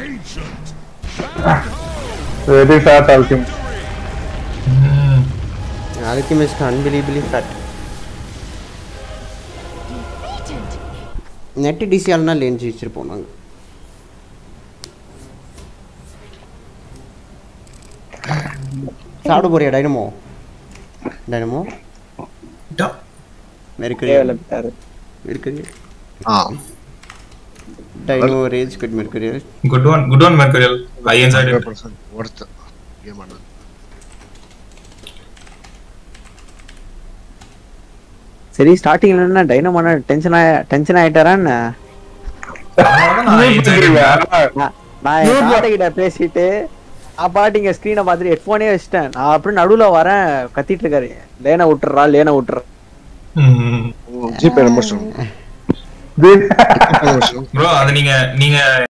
very fat ஆல்கிம் alchemist unbelievably fat net டிசிஆல்னா lanes வச்சுருப்போம் நாங்கள் சாப்பிட போறியா Dynamo Dynamo Mercury Mercury ah Dyno rage good Mercury good one good one மெர்கரியல் I enjoyed it worth game ஆனது சரி ஸ்டார்டிங்ல என்ன டைனமான டென்ஷன் ஆய டென்ஷன் ஆயிட்டாரா என்ன நான் நான் என் தாத்தா கிட்ட பேசிட்டு நான் பாட்டு இங்க ஸ்க்ரீனை பார்த்துட்டு ஹெட்ஃபோனே வச்சிட்டேன் நான் அப்படியே நடுவுல வரேன் கத்திட்டு இருக்காரு லேனை விட்டுறா லேனை விட்டுறா ஜிபே நம்பர் சொல்லுங்க ப்ரோ அது நீங்க நீங்க